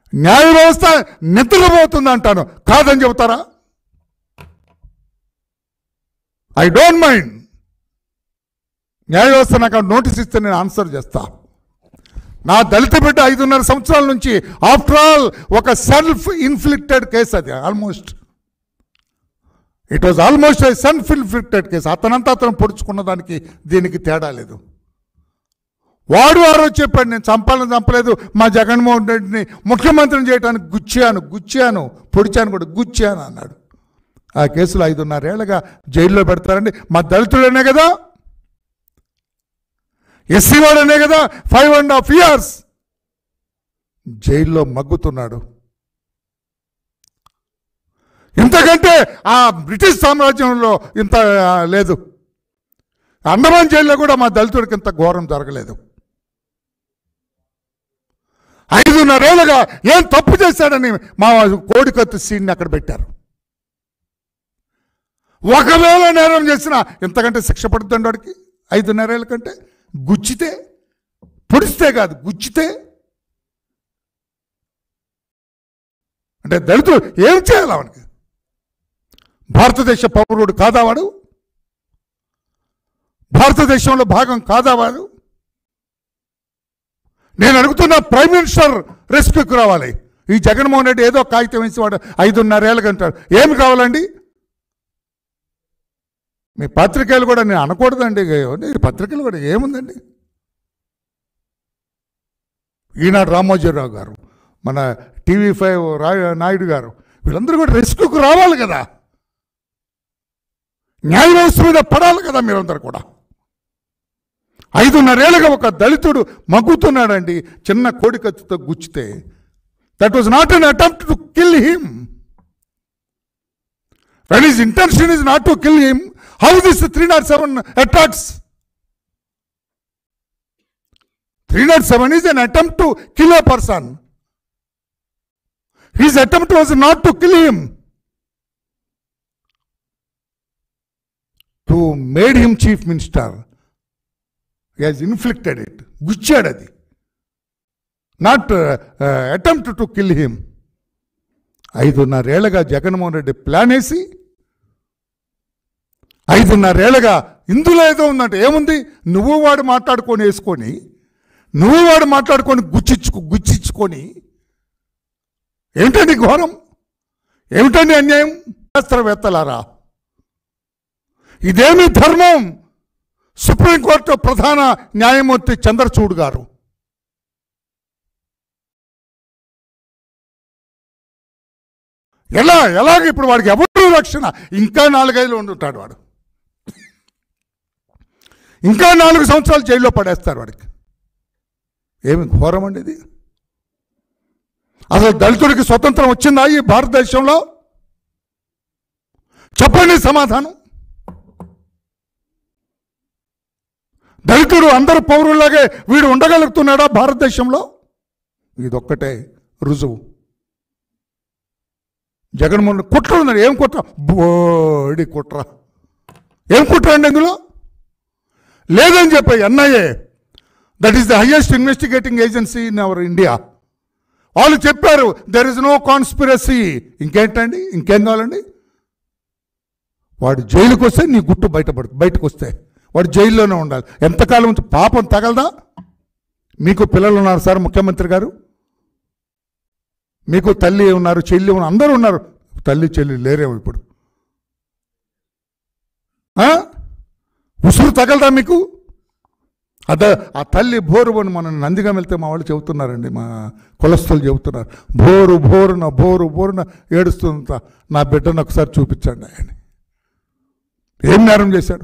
న్యాయ వ్యవస్థ నిద్రపోతుంది అంటాను కాదని చెబుతారా ఐ డోంట్ మైండ్ న్యాయ వ్యవస్థ నాకు నోటీస్ ఇస్తే నేను ఆన్సర్ చేస్తా నా దళిత బిడ్డ ఐదున్నర సంవత్సరాల నుంచి ఆఫ్టర్ ఆల్ ఒక సెల్ఫ్ ఇన్ఫ్లిక్టెడ్ కేసు అది almost it was almost self inflicted case అతనంతా అతను పొడుచుకున్న దానికి దీనికి తేడా లేదు వాడు ఆ రోజు చెప్పాడు నేను చంపాలని చంపలేదు మా జగన్మోహన్ రెడ్డిని ముఖ్యమంత్రిని చేయడానికి గుచ్చాను గుచ్చాను పొడిచాను కూడా గుచ్చాను అన్నాడు ఆ కేసులో ఐదున్నరేళ్లుగా జైల్లో పెడతారండి మా దళితుడనే కదా ఎస్సీ వాడనే కదా ఫైవ్ అండ్ హాఫ్ ఇయర్స్ జైల్లో మగ్గుతున్నాడు ఇంతకంటే ఆ బ్రిటిష్ సామ్రాజ్యంలో ఇంత ఆ, లేదు అండమాన్ జైల్లో కూడా మా దళితుడికి ఇంత ఘోరం జరగలేదు ఐదున్నరేళ్ళుగా ఏం తప్పు చేశాడని మా కోడికత్తు సీన్ని అక్కడ పెట్టారు ఒకవేళ నేరం చేసిన ఇంతకంటే శిక్ష పడుతుంది వాడికి ఐదున్నరేళ్ళ కంటే గుచ్చితే పొడిస్తే కాదు గుచ్చితే అంటే దళితుడు ఏం చేయాలి వాడికి భారతదేశ పౌరుడు కాదా వాడు భారతదేశంలో భాగం కాదా వాడు నేను అడుగుతున్న ప్రైమ్ మినిస్టర్ రెస్క్యూకి రావాలి ఈ జగన్మోహన్ రెడ్డి ఏదో కాగితం వేసి వాడు ఐదున్నరేళ్ళకి అంటాడు ఏమి కావాలండి మీ పత్రికలు కూడా నేను అనకూడదండి ఈ పత్రికలు కూడా ఏముందండి ఈనాడు రామోజీరావు గారు మన టీవీ ఫైవ్ రాయ నాయుడు గారు వీళ్ళందరూ కూడా రెస్క్యూకి రావాలి కదా న్యాయ వ్యవస్థ మీద పడాలి కదా మీరందరూ కూడా ఐదున్నరేళ్ళుగా ఒక దళితుడు మగ్గుతున్నాడండి చిన్న కోడికత్తుతో గుచ్చితే that was not an attempt to kill him when his intention is not to kill him how this three not seven attacks three not seven is an attempt to kill a person his attempt was not to kill him to made him chief minister has inflicted it గుచ్చాడు అది not attempt to kill him ఐదున్నరేళ్లగా Jaganmohan Reddy plan వేసి ఐదున్నరేళ్లగా ఇందులో ఏదో ఉందంటే ఏముంది నువ్వు వాడు మాట్లాడుకొని వేసుకొని నువ్వు వాడు మాట్లాడుకొని గుచ్చిచ్చుకు గుచ్చిచ్చుకొని ఏమిటండి ఘోరం ఏమిటండి అన్యాయం శాస్త్రవేత్తలారా ఇదేమి ధర్మం సుప్రీంకోర్టు ప్రధాన న్యాయమూర్తి చంద్రచూడ్ గారు ఎలా ఎలాగ ఇప్పుడు వాడికి ఎవరు రక్షణ ఇంకా నాలుగైదు ఉండుంటాడు వాడు ఇంకా నాలుగు సంవత్సరాలు జైల్లో పడేస్తారు వాడికి ఏమి ఘోరం అండి ఇది అసలు దళితుడికి స్వతంత్రం వచ్చిందా ఈ భారతదేశంలో చెప్పండి సమాధానం దళితుడు అందరు పౌరుల్లాగే వీడు ఉండగలుగుతున్నాడా భారతదేశంలో ఇదొక్కటే రుజువు జగన్మోహన్ కుట్ర ఉందండి ఏం కుట్ర బోడి కుట్ర ఏం కుట్ర అండి ఇందులో లేదని చెప్పే NIA that is the highest investigating agency in our India వాళ్ళు చెప్పారు దెర్ ఇస్ నో కాన్స్పిరసీ ఇంకేంటండి ఇంకేం కావాలండి వాడు జైలుకి వస్తే నీ గుట్టు బయటపడు బయటకు వస్తే వాడు జైల్లోనే ఉండాలి ఎంతకాలం ఉంచి పాపం తగలదా మీకు పిల్లలు ఉన్నారు సార్ ముఖ్యమంత్రి గారు మీకు తల్లి ఉన్నారు చెల్లి ఉన్నారు అందరూ ఉన్నారు తల్లి చెల్లి లేరేమో ఇప్పుడు ఆ? ఉసురు తగలదా మీకు అదే ఆ తల్లి బోరు అని మనం నందిగా వెళ్తే మా వాళ్ళు చెబుతున్నారండి మా కులస్తులు చెబుతున్నారు బోరు బోరున బోరు బోరున ఏడుస్తుంత నా బిడ్డను ఒకసారి చూపించండి ఆయన ఏం నేరం చేశాడు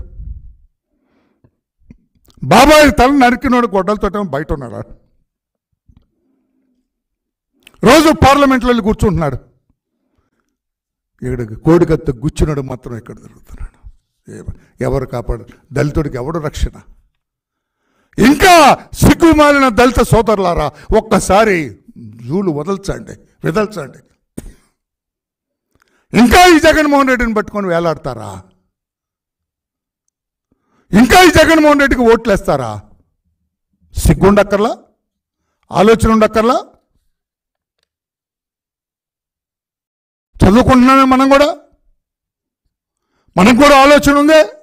బాబాయ్ తల నరికినోడు గొడ్డలతో బయట ఉన్నాడు రోజు పార్లమెంట్లో వెళ్ళి కూర్చుంటున్నాడు ఇక్కడ కోడికత్త గుచ్చినాడు మాత్రం ఇక్కడ తిరుగుతున్నాడు ఏ- ఎవరు కాపాడు దళితుడికి ఎవడు రక్షణ ఇంకా సిగ్గుమాలిన దళిత సోదరులారా ఒక్కసారి జూలు వదల్చండి విదల్చండి ఇంకా ఈ జగన్మోహన్ రెడ్డిని పట్టుకొని వేలాడతారా ఇంకా ఈ జగన్మోహన్ రెడ్డికి ఓట్లేస్తారా సిగ్గుండక్కర్లా ఆలోచన ఉండక్కర్లా చదువుకుంటున్నామే మనం కూడా మనకు కూడా ఆలోచన ఉందే